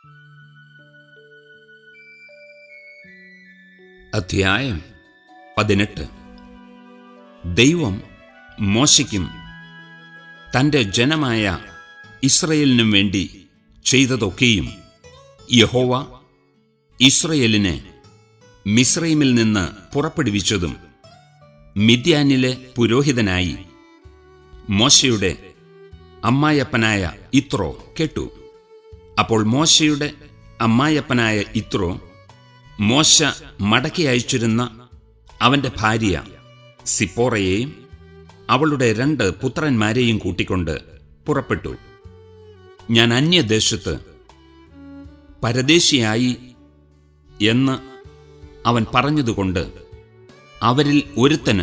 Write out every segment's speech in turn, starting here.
അധ്യായം പതിനെട്ട് ദൈവം മോശയ്ക്കും തൻ്റെ ജനമായ ഇസ്രയേലിനും വേണ്ടി ചെയ്തതൊക്കെയും യഹോവ ഇസ്രയേലിനെ മിസ്രൈമിൽ നിന്ന് പുറപ്പെടുവിച്ചതും മിദ്യാനിലെ പുരോഹിതനായി മോശയുടെ അമ്മായപ്പനായ ഇത്രോ കേട്ടു അപ്പോൾ മോശയുടെ അമ്മായപ്പനായ ഇത്രോ മോശ മടക്കി അയച്ചിരുന്ന അവന്റെ ഭാര്യ സിപ്പോറയെയും അവളുടെ രണ്ട് പുത്രന്മാരെയും കൂട്ടിക്കൊണ്ട് പുറപ്പെട്ടു ഞാൻ അന്യദേശത്ത് പരദേശിയായി എന്ന് അവൻ പറഞ്ഞതുകൊണ്ട് അവരിൽ ഒരുത്തന്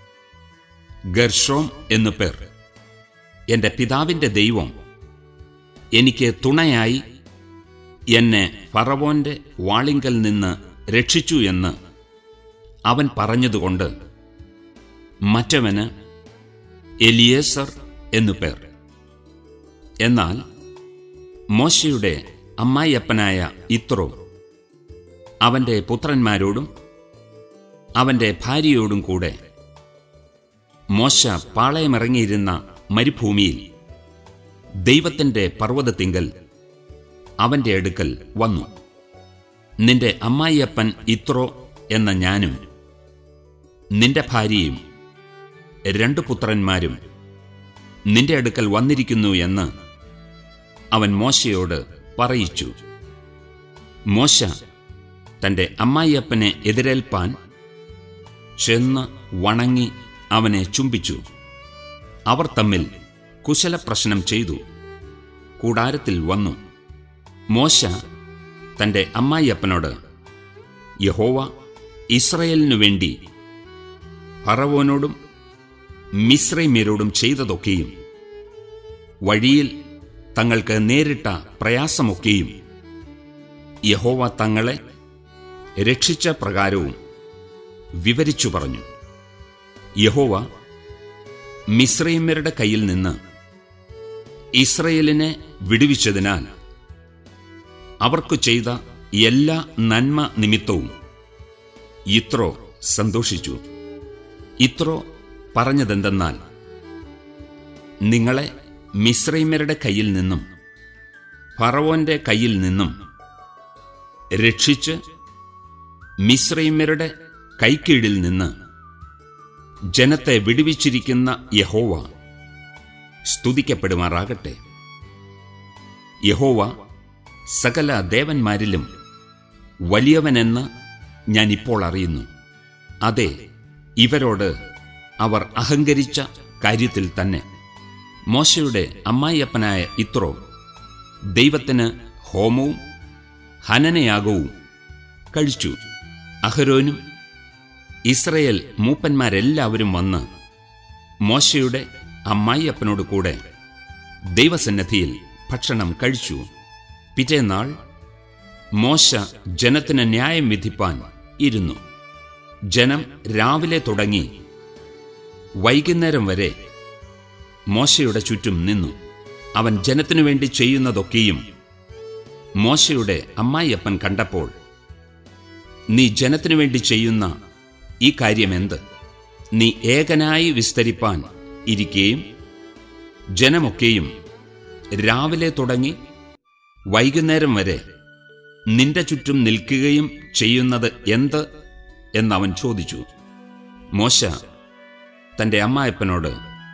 ഗർഷോം എന്നു പേർ എന്റെ പിതാവിന്റെ ദൈവം എനിക്ക് തുണയായി എന്നെ ഫറവോന്റെ വാളിങ്കൽ നിന്ന് രക്ഷിച്ചു എന്ന് അവൻ പറഞ്ഞതുകൊണ്ട് മറ്റവന് എലിയേസർ എന്നു പേർ എന്നാൽ മോശയുടെ അമ്മായിയപ്പനായ ഇത്രോ അവന്റെ പുത്രന്മാരോടും അവന്റെ ഭാര്യയോടും കൂടെ മോശ പാളയമിറങ്ങിയിരുന്ന മരുഭൂമിയിൽ ദൈവത്തിന്റെ പർവ്വതത്തിങ്കൽ അവന്റെ അടുക്കൽ വന്നു നിന്റെ അമ്മായിയപ്പൻ ഇത്രോ എന്ന ഞാനും നിന്റെ ഭാര്യയും രണ്ടു പുത്രന്മാരും നിന്റെ അടുക്കൽ വന്നിരിക്കുന്നു എന്ന് അവൻ മോശയോട് പറയിച്ചു മോശ തന്റെ അമ്മായിയപ്പനെ എതിരേൽപ്പാൻ ചെന്ന് വണങ്ങി അവനെ ചുംബിച്ചു അവർ തമ്മിൽ കുശലപ്രശ്നം ചെയ്തു കൂടാരത്തിൽ വന്നു മോശ തന്റെ അമ്മായിയപ്പനോട് യഹോവ ഇസ്രയേലിനു വേണ്ടി ഫറവോനോടും മിശ്രൈമ്യരോടും ചെയ്തതൊക്കെയും വഴിയിൽ തങ്ങൾക്ക് നേരിട്ട പ്രയാസമൊക്കെയും യഹോവ തങ്ങളെ രക്ഷിച്ച പ്രകാരവും വിവരിച്ചു പറഞ്ഞു യഹോവ മിശ്രൈമ്യരുടെ കയ്യിൽ നിന്ന് ഇസ്രയേലിനെ വിടുവിച്ചതിനാൽ അവർക്കു ചെയ്ത എല്ലാ നന്മ നിമിത്തവും ഇത്രോ സന്തോഷിച്ചു ഇത്രോ പറഞ്ഞതെന്തെന്നാൽ നിങ്ങളെ മിശ്രൈമ്യരുടെ കയ്യിൽ നിന്നും ഫറവോന്റെ കയ്യിൽ നിന്നും രക്ഷിച്ച് മിശ്രൈമ്യരുടെ കൈക്കീഴിൽ നിന്ന് ജനത്തെ വിടുവിച്ചിരിക്കുന്ന യഹോവ സ്തുതിക്കപ്പെടുമാറാകട്ടെ യഹോവ സകല ദേവന്മാരിലും വലിയവനെന്ന് ഞാൻ ഇപ്പോൾ അറിയുന്നു അതെ ഇവരോട് അവർ അഹങ്കരിച്ച കാര്യത്തിൽ തന്നെ മോശയുടെ അമ്മായിയപ്പനായ ഇത്രോ ദൈവത്തിന് ഹോമവും ഹനനയാഗവും കഴിച്ചു അഹരോനും ഇസ്രയേൽ മൂപ്പന്മാരെല്ലാവരും വന്ന് മോശയുടെ അമ്മായിയപ്പനോട് കൂടെ ദൈവസന്നദ്ധിയിൽ ഭക്ഷണം കഴിച്ചു പിറ്റേന്നാൾ മോശ ജനത്തിന് ന്യായം വിധിപ്പാൻ ഇരുന്നു ജനം രാവിലെ തുടങ്ങി വൈകുന്നേരം വരെ മോശയുടെ ചുറ്റും നിന്നു അവൻ ജനത്തിനു വേണ്ടി ചെയ്യുന്നതൊക്കെയും മോശയുടെ അമ്മായിയപ്പൻ കണ്ടപ്പോൾ നീ ജനത്തിനു വേണ്ടി ചെയ്യുന്ന ഈ കാര്യമെന്ത് നീ ഏകനായി വിസ്തരിപ്പാൻ ഇരിക്കുകയും ജനമൊക്കെയും രാവിലെ തുടങ്ങി വൈകുന്നേരം വരെ നിന്റെ ചുറ്റും നിൽക്കുകയും ചെയ്യുന്നത് എന്ത് എന്നവൻ ചോദിച്ചു മോശ തന്റെ അമ്മായപ്പനോട്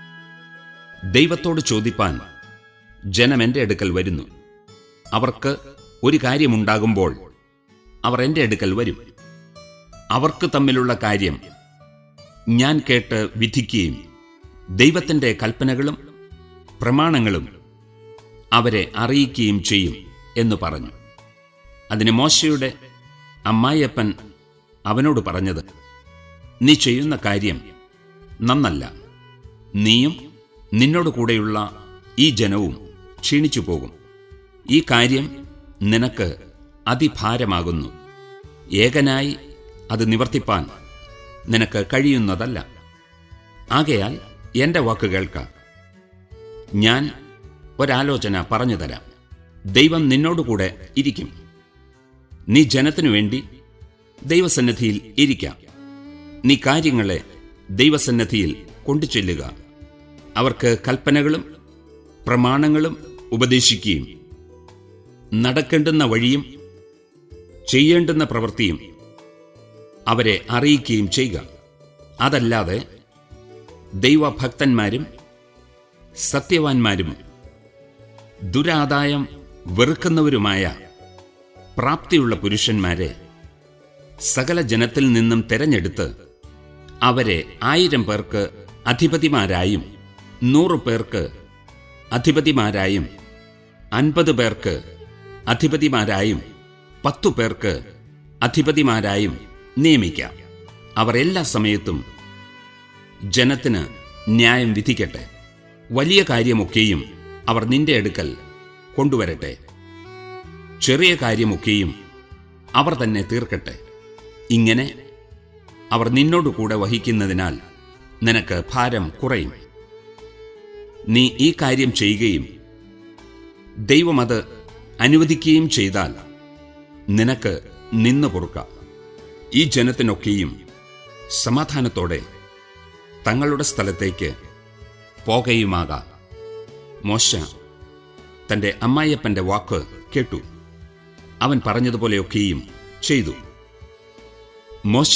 ദൈവത്തോട് ചോദിപ്പാൻ ജനം എൻ്റെ അടുക്കൽ വരുന്നു അവർക്ക് ഒരു കാര്യമുണ്ടാകുമ്പോൾ അവർ എൻ്റെ അടുക്കൽ വരും അവർക്ക് തമ്മിലുള്ള കാര്യം ഞാൻ കേട്ട് വിധിക്കുകയും ദൈവത്തിൻ്റെ കൽപ്പനകളും പ്രമാണങ്ങളും അവരെ അറിയിക്കുകയും ചെയ്യും എന്ന് പറഞ്ഞു അതിന് മോശയുടെ അമ്മായിയപ്പൻ അവനോട് പറഞ്ഞത് നീ ചെയ്യുന്ന കാര്യം നന്നല്ല നീയും നിന്നോട് കൂടെയുള്ള ഈ ജനവും ക്ഷീണിച്ചു പോകും ഈ കാര്യം നിനക്ക് അതിഭാരമാകുന്നു ഏകനായി അത് നിവർത്തിപ്പാൻ നിനക്ക് കഴിയുന്നതല്ല ആകയാൽ എൻ്റെ വാക്ക് കേൾക്ക ഞാൻ ഒരാലോചന പറഞ്ഞു തരാം ദൈവം നിന്നോടുകൂടെ ഇരിക്കും നീ ജനത്തിനു വേണ്ടി ദൈവസന്നിധിയിൽ ഇരിക്കാം നീ കാര്യങ്ങളെ ദൈവസന്നിധിയിൽ കൊണ്ടുചെല്ലുക അവർക്ക് കൽപ്പനകളും പ്രമാണങ്ങളും ഉപദേശിക്കുകയും നടക്കേണ്ടുന്ന വഴിയും ചെയ്യേണ്ടുന്ന പ്രവൃത്തിയും അവരെ അറിയിക്കുകയും ചെയ്യുക അതല്ലാതെ ദൈവഭക്തന്മാരും സത്യവാന്മാരും ദുരാദായം വെറുക്കുന്നവരുമായ പ്രാപ്തിയുള്ള പുരുഷന്മാരെ സകല ജനത്തിൽ നിന്നും തെരഞ്ഞെടുത്ത് അവരെ ആയിരം പേർക്ക് അധിപതിമാരായും നൂറു പേർക്ക് അധിപതിമാരായും അൻപത് പേർക്ക് അധിപതിമാരായും പത്തു പേർക്ക് അധിപതിമാരായും നിയമിക്കാം അവർ എല്ലാ സമയത്തും ജനത്തിന് ന്യായം വിധിക്കട്ടെ വലിയ കാര്യമൊക്കെയും അവർ നിന്റെ അടുക്കൽ കൊണ്ടുവരട്ടെ ചെറിയ കാര്യമൊക്കെയും അവർ തന്നെ തീർക്കട്ടെ ഇങ്ങനെ അവർ നിന്നോട് കൂടെ വഹിക്കുന്നതിനാൽ നിനക്ക് ഭാരം കുറയും നീ ഈ കാര്യം ചെയ്യുകയും ദൈവം അത് അനുവദിക്കുകയും ചെയ്താൽ നിനക്ക് നിന്നു പൊറുക്കാം ഈ ജനത്തിനൊക്കെയും സമാധാനത്തോടെ തങ്ങളുടെ സ്ഥലത്തേക്ക് പോകുകയുമാകാം മോശ തന്റെ അമ്മായിയപ്പന്റെ വാക്ക് കേട്ടു അവൻ പറഞ്ഞതുപോലെയൊക്കെയും ചെയ്തു മോശ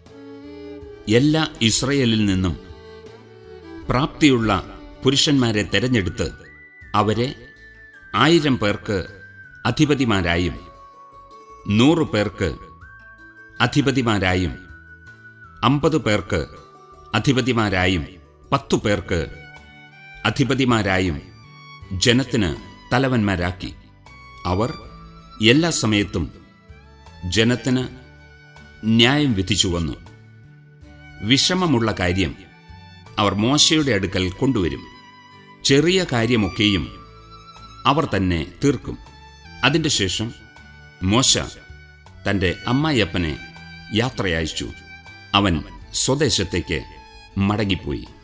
എല്ലാ ഇസ്രയേലിൽ നിന്നും പ്രാപ്തിയുള്ള പുരുഷന്മാരെ തെരഞ്ഞെടുത്ത് അവരെ ആയിരം പേർക്ക് അധിപതിമാരായും നൂറു പേർക്ക് അധിപതിമാരായും അമ്പത് പേർക്ക് അധിപതിമാരായും പത്തു പേർക്ക് അധിപതിമാരായും ജനത്തിന് തലവന്മാരാക്കി അവർ എല്ലാ സമയത്തും ജനത്തിന് ന്യായം വിധിച്ചു വന്നു വിഷമമുള്ള കാര്യം അവർ മോശയുടെ അടുക്കൽ കൊണ്ടുവരും ചെറിയ കാര്യമൊക്കെയും അവർ തന്നെ തീർക്കും അതിന്റെ ശേഷം മോശ തന്റെ അമ്മായിയപ്പനെ യാത്രയയച്ചു അവൻ സ്വദേശത്തേക്ക് മടങ്ങിപ്പോയി